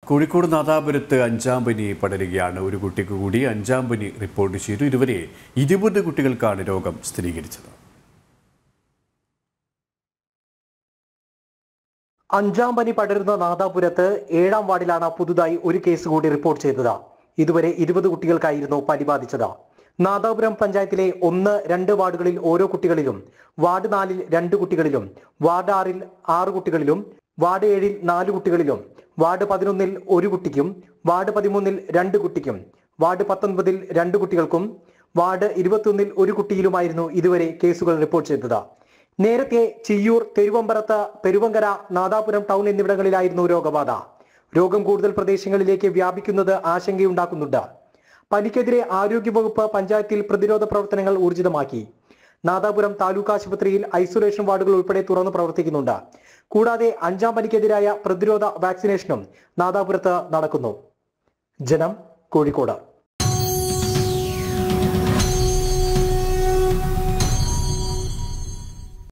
കോഴിക്കോട് നാദാപുരത്ത് അഞ്ചാം പനി പടരുകയാണ് ഒരു കുട്ടിക്ക് കൂടി അഞ്ചാം പനി റിപ്പോർട്ട് ചെയ്തു ഇതുവരെ ഇരുപത് കുട്ടികൾക്കാണ് രോഗം സ്ഥിരീകരിച്ചത് അഞ്ചാം പനി പടരുന്ന നാദാപുരത്ത് ഏഴാം വാർഡിലാണ് പുതുതായി ഒരു കേസ് കൂടി റിപ്പോർട്ട് ചെയ്തത് ഇതുവരെ ഇരുപത് കുട്ടികൾക്കായിരുന്നു പനി ബാധിച്ചത് നാദാപുരം പഞ്ചായത്തിലെ ഒന്ന് രണ്ട് വാർഡുകളിൽ ഓരോ കുട്ടികളിലും വാർഡ് നാലിൽ രണ്ട് കുട്ടികളിലും വാർഡ് ആറിൽ ആറ് കുട്ടികളിലും വാർഡ് ഏഴിൽ നാല് കുട്ടികളിലും വാർഡ് പതിനൊന്നിൽ ഒരു കുട്ടിക്കും വാർഡ് പതിമൂന്നിൽ രണ്ട് കുട്ടിക്കും വാർഡ് പത്തൊൻപതിൽ രണ്ട് കുട്ടികൾക്കും വാർഡ് ഇരുപത്തിയൊന്നിൽ ഒരു കുട്ടിയിലുമായിരുന്നു ഇതുവരെ കേസുകൾ റിപ്പോർട്ട് ചെയ്തത് നേരത്തെ ചിയ്യൂർ തെരുവമ്പറത്ത് പെരുവങ്കര നാദാപുരം ടൗൺ എന്നിവിടങ്ങളിലായിരുന്നു രോഗബാധ രോഗം കൂടുതൽ പ്രദേശങ്ങളിലേക്ക് വ്യാപിക്കുന്നത് ആശങ്കയുണ്ടാക്കുന്നുണ്ട് പനിക്കെതിരെ ആരോഗ്യവകുപ്പ് പഞ്ചായത്തിൽ പ്രതിരോധ പ്രവർത്തനങ്ങൾ ഊർജിതമാക്കി നാദാപുരം താലൂക്ക് ആശുപത്രിയിൽ ഐസൊലേഷൻ വാർഡുകൾ ഉൾപ്പെടെ തുറന്നു പ്രവർത്തിക്കുന്നുണ്ട് കൂടാതെ അഞ്ചാം പനിക്കെതിരായ പ്രതിരോധ വാക്സിനേഷനും നാദാപുരത്ത് നടക്കുന്നു ജനം കോഴിക്കോട്